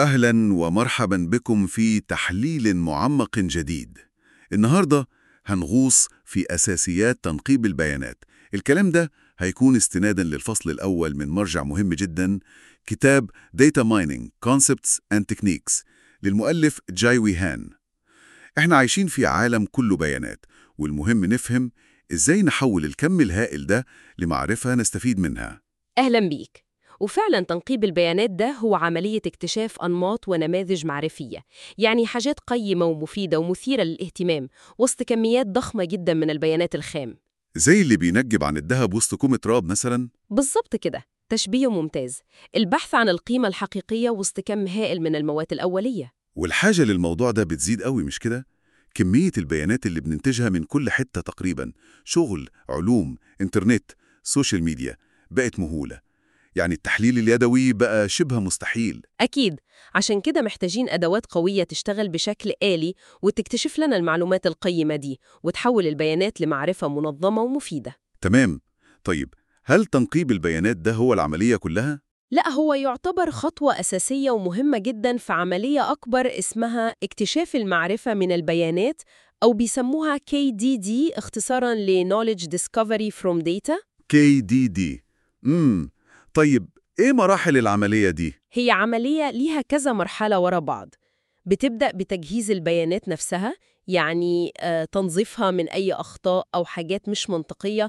أهلا ومرحبا بكم في تحليل معمق جديد. النهاردة هنغوص في أساسيات تنقيب البيانات. الكلام ده هيكون استنادا للفصل الأول من مرجع مهم جدا كتاب Data Mining Concepts and Techniques للمؤلف جاي ويهان. احنا عايشين في عالم كله بيانات والمهم نفهم ازاي نحول الكم الهائل ده لمعرفة نستفيد منها. أهلا بيك وفعلا تنقيب البيانات ده هو عملية اكتشاف أنماط ونماذج معرفية يعني حاجات قيمة ومفيدة ومثيرة للاهتمام وسط كميات ضخمة جدا من البيانات الخام زي اللي بينجب عن الذهب وسط كوم تراب مثلا بالظبط كده تشبيه ممتاز البحث عن القيمة الحقيقية وسط كم هائل من المواد الأولية والحاجة للموضوع ده بتزيد قوي مش كده؟ كمية البيانات اللي بننتجها من كل حتة تقريبا شغل، علوم، انترنت، سوشيال ميديا بقت مهولة يعني التحليل اليدوي بقى شبه مستحيل أكيد عشان كده محتاجين أدوات قوية تشتغل بشكل آلي وتكتشف لنا المعلومات القيمة دي وتحول البيانات لمعرفة منظمة ومفيدة تمام طيب هل تنقيب البيانات ده هو العملية كلها؟ لا هو يعتبر خطوة أساسية ومهمة جدا في عملية أكبر اسمها اكتشاف المعرفة من البيانات أو بيسموها KDD اختصاراً ل Knowledge Discovery from Data KDD امم طيب ايه مراحل العملية دي؟ هي عملية ليها كذا مرحلة ورا بعض بتبدأ بتجهيز البيانات نفسها يعني آه، تنظيفها من أي أخطاء أو حاجات مش منطقية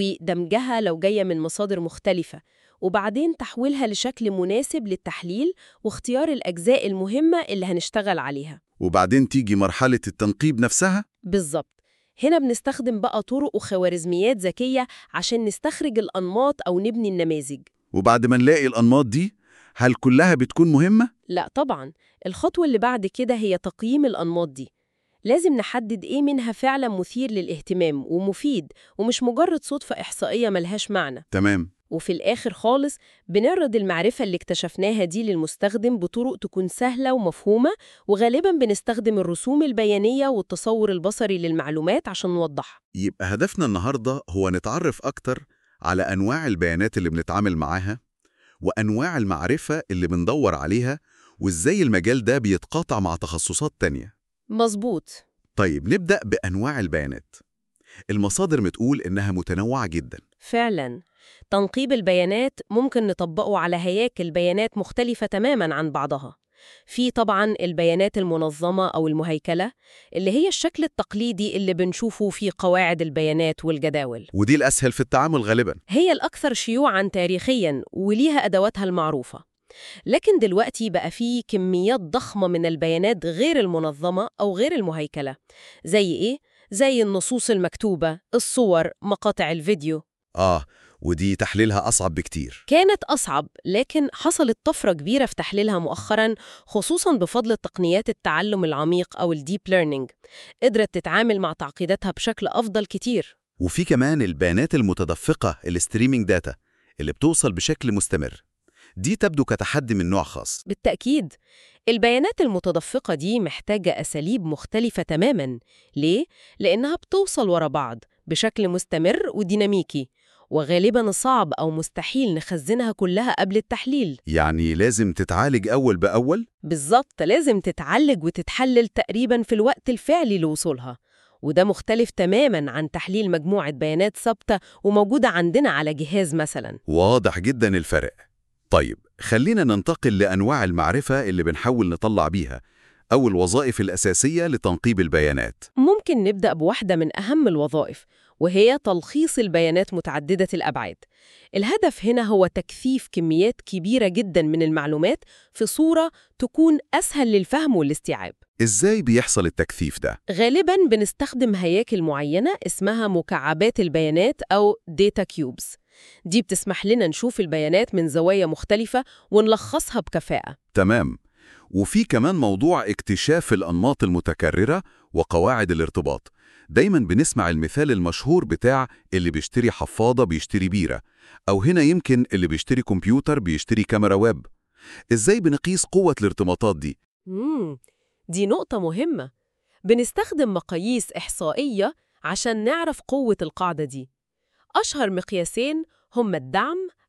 ودمجها لو جاية من مصادر مختلفة وبعدين تحويلها لشكل مناسب للتحليل واختيار الأجزاء المهمة اللي هنشتغل عليها وبعدين تيجي مرحلة التنقيب نفسها؟ بالظبط هنا بنستخدم بقى طرق وخوارزميات ذكية عشان نستخرج الأنماط أو نبني النماذج وبعد ما نلاقي الأنماط دي هل كلها بتكون مهمة؟ لا طبعا الخطوة اللي بعد كده هي تقييم الأنماط دي لازم نحدد إيه منها فعلا مثير للاهتمام ومفيد ومش مجرد صدفة إحصائية ملهاش معنى تمام وفي الآخر خالص بنعرض المعرفة اللي اكتشفناها دي للمستخدم بطرق تكون سهلة ومفهومة وغالبا بنستخدم الرسوم البيانية والتصور البصري للمعلومات عشان نوضحها يبقى هدفنا النهاردة هو نتعرف أكتر على أنواع البيانات اللي بنتعامل معاها وأنواع المعرفة اللي بندور عليها وإزاي المجال ده بيتقاطع مع تخصصات تانية مظبوط طيب نبدأ بأنواع البيانات المصادر بتقول إنها متنوعة جدا فعلا تنقيب البيانات ممكن نطبقه على هياكل بيانات مختلفة تماما عن بعضها في طبعا البيانات المنظمة أو المهيكلة اللي هي الشكل التقليدي اللي بنشوفه في قواعد البيانات والجداول ودي الأسهل في التعامل غالبا هي الأكثر شيوعاً تاريخياً وليها أدواتها المعروفة لكن دلوقتي بقى في كميات ضخمة من البيانات غير المنظمة أو غير المهيكلة زي إيه؟ زي النصوص المكتوبة، الصور، مقاطع الفيديو آه ودي تحليلها أصعب بكتير كانت أصعب لكن حصلت طفرة كبيرة في تحليلها مؤخراً خصوصاً بفضل تقنيات التعلم العميق أو الديب ليرنينج قدرت تتعامل مع تعقيداتها بشكل أفضل كتير وفي كمان البيانات المتدفقة الستريمينج داتا اللي بتوصل بشكل مستمر دي تبدو كتحدي من نوع خاص بالتأكيد البيانات المتدفقة دي محتاجة أساليب مختلفة تماماً ليه؟ لأنها بتوصل ورا بعض بشكل مستمر وديناميكي وغالباً صعب أو مستحيل نخزنها كلها قبل التحليل يعني لازم تتعالج أول بأول بالظبط لازم تتعالج وتتحلل تقريباً في الوقت الفعلي لوصولها وده مختلف تماماً عن تحليل مجموعة بيانات ثابتة وموجودة عندنا على جهاز مثلاً واضح جدا الفرق طيب خلينا ننتقل لأنواع المعرفة اللي بنحاول نطلع بيها أو الوظائف الأساسية لتنقيب البيانات ممكن نبدأ بواحدة من أهم الوظائف وهي تلخيص البيانات متعددة الأبعاد. الهدف هنا هو تكثيف كميات كبيرة جدا من المعلومات في صورة تكون أسهل للفهم والاستيعاب. إزاي بيحصل التكثيف ده؟ غالبا بنستخدم هياكل معينة اسمها مكعبات البيانات أو داتا كيوبز. دي بتسمح لنا نشوف البيانات من زوايا مختلفة ونلخصها بكفاءة. تمام وفي كمان موضوع اكتشاف الأنماط المتكررة وقواعد الارتباط دايما بنسمع المثال المشهور بتاع اللي بيشتري حفاضة بيشتري بيرة أو هنا يمكن اللي بيشتري كمبيوتر بيشتري كاميرا ويب إزاي بنقيس قوة الارتباطات دي؟ مم. دي نقطة مهمة. بنستخدم مقاييس إحصائية عشان نعرف قوة القاعدة دي. أشهر مقياسين هم الدعم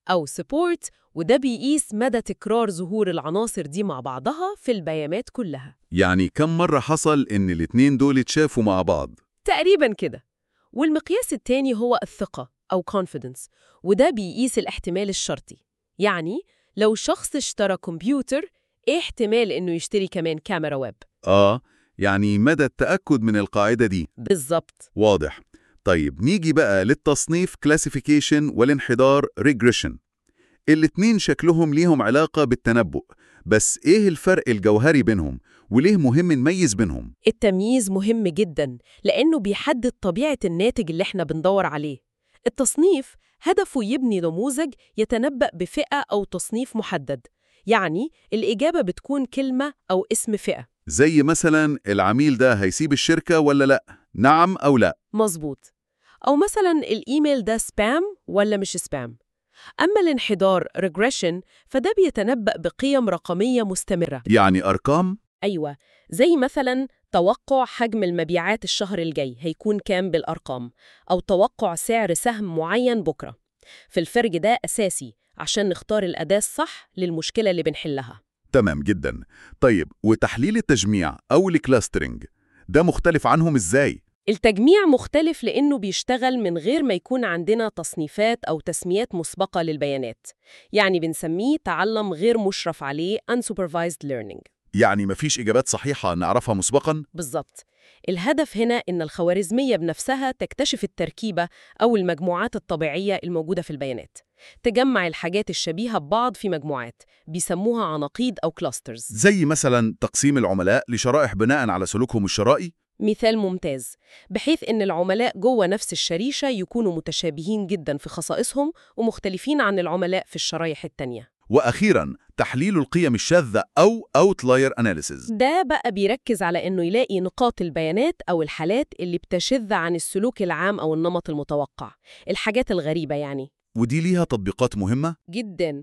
أو support وده بيقيس مدى تكرار ظهور العناصر دي مع بعضها في البيانات كلها يعني كم مرة حصل إن الاتنين دول اتشافوا مع بعض؟ تقريبا كده والمقياس التاني هو الثقة أو confidence وده بيقيس الاحتمال الشرطي يعني لو شخص اشترى كمبيوتر ايه احتمال انه يشتري كمان كاميرا ويب آه يعني مدى التأكد من القاعدة دي بالظبط واضح طيب نيجي بقى للتصنيف classification والانحدار regression الاتنين شكلهم ليهم علاقة بالتنبؤ بس إيه الفرق الجوهري بينهم وليه مهم نميز بينهم؟ التمييز مهم جدا لأنه بيحدد طبيعة الناتج اللي احنا بندور عليه التصنيف هدفه يبني نموذج يتنبأ بفئة أو تصنيف محدد يعني الإجابة بتكون كلمة أو اسم فئة زي مثلا العميل ده هيسيب الشركة ولا لأ؟ نعم أو لأ؟ مظبوط أو مثلا الإيميل ده سبام ولا مش سبام أما الانحدار regression فده بيتنبأ بقيم رقمية مستمرة يعني أرقام؟ أيوة زي مثلا توقع حجم المبيعات الشهر الجاي هيكون كام بالأرقام أو توقع سعر سهم معين بكرة في الفرق ده أساسي عشان نختار الأداة الصح للمشكلة اللي بنحلها تمام جدا طيب وتحليل التجميع أو الكلاسترنج ده مختلف عنهم إزاي؟ التجميع مختلف لأنه بيشتغل من غير ما يكون عندنا تصنيفات أو تسميات مسبقة للبيانات يعني بنسميه تعلم غير مشرف عليه unsupervised learning يعني مفيش إجابات صحيحة نعرفها مسبقا؟ بالظبط الهدف هنا إن الخوارزمية بنفسها تكتشف التركيبة أو المجموعات الطبيعية الموجودة في البيانات تجمع الحاجات الشبيهة ببعض في مجموعات بيسموها عناقيد أو كلاسترز زي مثلا تقسيم العملاء لشرائح بناء على سلوكهم الشرائي؟ مثال ممتاز بحيث إن العملاء جوه نفس الشريشة يكونوا متشابهين جدا في خصائصهم ومختلفين عن العملاء في الشرايح التانية وأخيرا تحليل القيم الشاذة أو Outlier Analysis ده بقى بيركز على إنه يلاقي نقاط البيانات أو الحالات اللي بتشذ عن السلوك العام أو النمط المتوقع الحاجات الغريبة يعني ودي ليها تطبيقات مهمة؟ جدا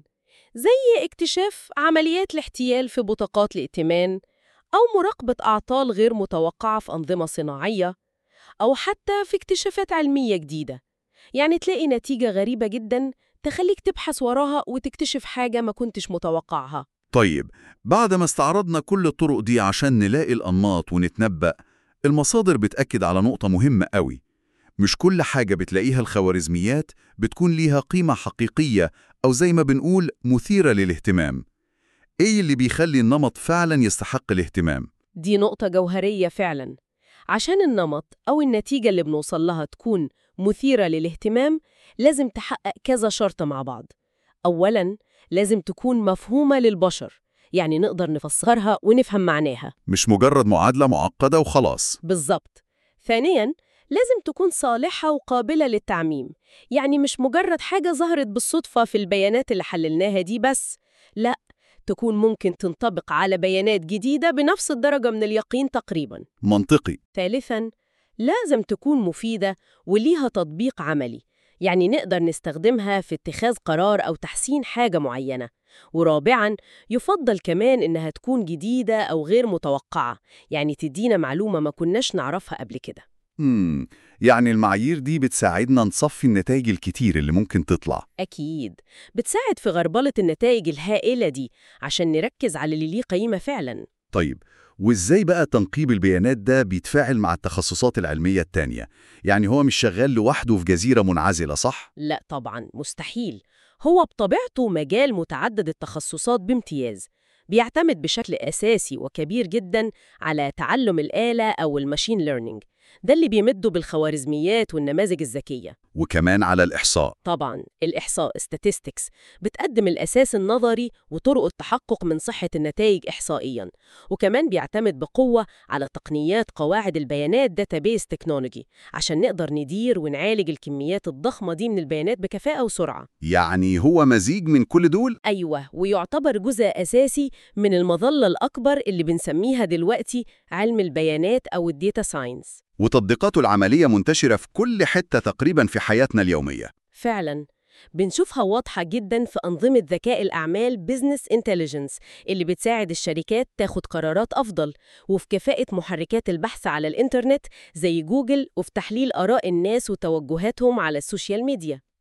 زي اكتشاف عمليات الاحتيال في بطاقات الائتمان أو مراقبة أعطال غير متوقعة في أنظمة صناعية أو حتى في اكتشافات علمية جديدة يعني تلاقي نتيجة غريبة جدا تخليك تبحث وراها وتكتشف حاجة ما كنتش متوقعها طيب بعد ما استعرضنا كل الطرق دي عشان نلاقي الأنماط ونتنبأ المصادر بتأكد على نقطة مهمة قوي مش كل حاجة بتلاقيها الخوارزميات بتكون ليها قيمة حقيقية أو زي ما بنقول مثيرة للاهتمام إيه اللي بيخلي النمط فعلا يستحق الاهتمام؟ دي نقطة جوهرية فعلا عشان النمط أو النتيجة اللي بنوصل لها تكون مثيرة للاهتمام لازم تحقق كذا شرط مع بعض أولاً لازم تكون مفهومة للبشر يعني نقدر نفسرها ونفهم معناها مش مجرد معادلة معقدة وخلاص بالظبط ثانياً لازم تكون صالحة وقابلة للتعميم يعني مش مجرد حاجة ظهرت بالصدفة في البيانات اللي حللناها دي بس لا تكون ممكن تنطبق على بيانات جديدة بنفس الدرجة من اليقين تقريباً منطقي ثالثاً لازم تكون مفيدة وليها تطبيق عملي يعني نقدر نستخدمها في اتخاذ قرار أو تحسين حاجة معينة ورابعاً يفضل كمان إنها تكون جديدة أو غير متوقعة يعني تدينا معلومة ما كناش نعرفها قبل كده مم. يعني المعايير دي بتساعدنا نصفي النتائج الكتير اللي ممكن تطلع أكيد بتساعد في غربلة النتائج الهائلة دي عشان نركز على اللي ليه قيمة فعلاً طيب وإزاي بقى تنقيب البيانات ده بيتفاعل مع التخصصات العلمية التانية؟ يعني هو مش شغال لوحده في جزيرة منعزلة صح؟ لا طبعا مستحيل هو بطبيعته مجال متعدد التخصصات بامتياز بيعتمد بشكل أساسي وكبير جدا على تعلم الآلة أو الماشين ليرنينج ده اللي بيمده بالخوارزميات والنماذج الذكية وكمان على الإحصاء طبعا الإحصاء statistics بتقدم الأساس النظري وطرق التحقق من صحة النتائج إحصائيا وكمان بيعتمد بقوة على تقنيات قواعد البيانات داتابيس تكنولوجي عشان نقدر ندير ونعالج الكميات الضخمة دي من البيانات بكفاءة وسرعة يعني هو مزيج من كل دول؟ أيوة ويعتبر جزء أساسي من المظلة الأكبر اللي بنسميها دلوقتي علم البيانات أو الديتا ساينس وتطبيقاته العملية منتشرة في كل حتة تقريبا في حياتنا اليومية فعلا بنشوفها واضحة جدا في أنظمة ذكاء الأعمال بيزنس انتليجنس اللي بتساعد الشركات تاخد قرارات أفضل وفي كفاءة محركات البحث على الإنترنت زي جوجل وفي تحليل آراء الناس وتوجهاتهم على السوشيال ميديا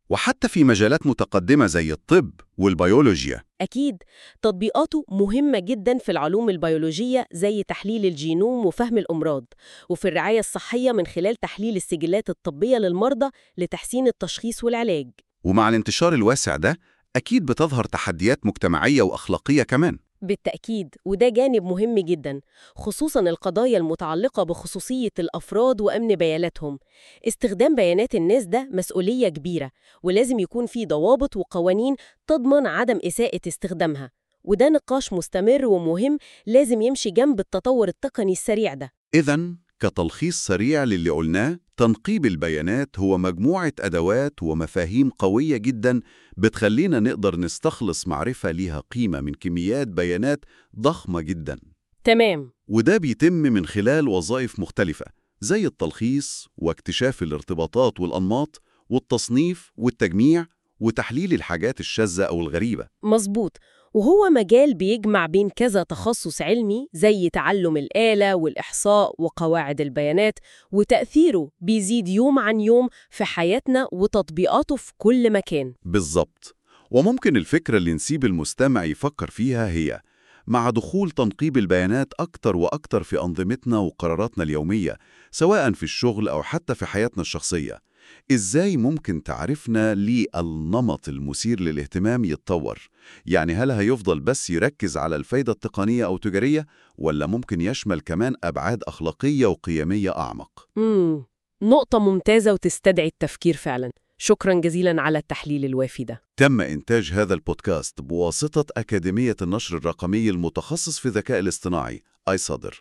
وحتى في مجالات متقدمة زي الطب والبيولوجيا أكيد تطبيقاته مهمة جدا في العلوم البيولوجية زي تحليل الجينوم وفهم الأمراض وفي الرعاية الصحية من خلال تحليل السجلات الطبية للمرضى لتحسين التشخيص والعلاج ومع الانتشار الواسع ده أكيد بتظهر تحديات مجتمعية وأخلاقية كمان بالتأكيد وده جانب مهم جدا خصوصا القضايا المتعلقة بخصوصية الأفراد وأمن بياناتهم استخدام بيانات الناس ده مسؤولية كبيرة ولازم يكون في ضوابط وقوانين تضمن عدم إساءة استخدامها وده نقاش مستمر ومهم لازم يمشي جنب التطور التقني السريع ده إذا كتلخيص سريع للي قلناه تنقيب البيانات هو مجموعة أدوات ومفاهيم قوية جدا بتخلينا نقدر نستخلص معرفة ليها قيمة من كميات بيانات ضخمة جدا تمام وده بيتم من خلال وظائف مختلفة زي التلخيص واكتشاف الارتباطات والأنماط والتصنيف والتجميع وتحليل الحاجات الشاذة أو الغريبة مظبوط وهو مجال بيجمع بين كذا تخصص علمي زي تعلم الآلة والإحصاء وقواعد البيانات وتأثيره بيزيد يوم عن يوم في حياتنا وتطبيقاته في كل مكان بالظبط وممكن الفكرة اللي نسيب المستمع يفكر فيها هي مع دخول تنقيب البيانات أكتر وأكتر في أنظمتنا وقراراتنا اليومية سواء في الشغل أو حتى في حياتنا الشخصية إزاي ممكن تعرفنا ليه النمط المثير للاهتمام يتطور؟ يعني هل هيفضل بس يركز على الفايدة التقنية أو تجارية ولا ممكن يشمل كمان أبعاد أخلاقية وقيمية أعمق؟ امم نقطة ممتازة وتستدعي التفكير فعلا شكرا جزيلا على التحليل الوافي ده تم إنتاج هذا البودكاست بواسطة أكاديمية النشر الرقمي المتخصص في الذكاء الاصطناعي أي صدر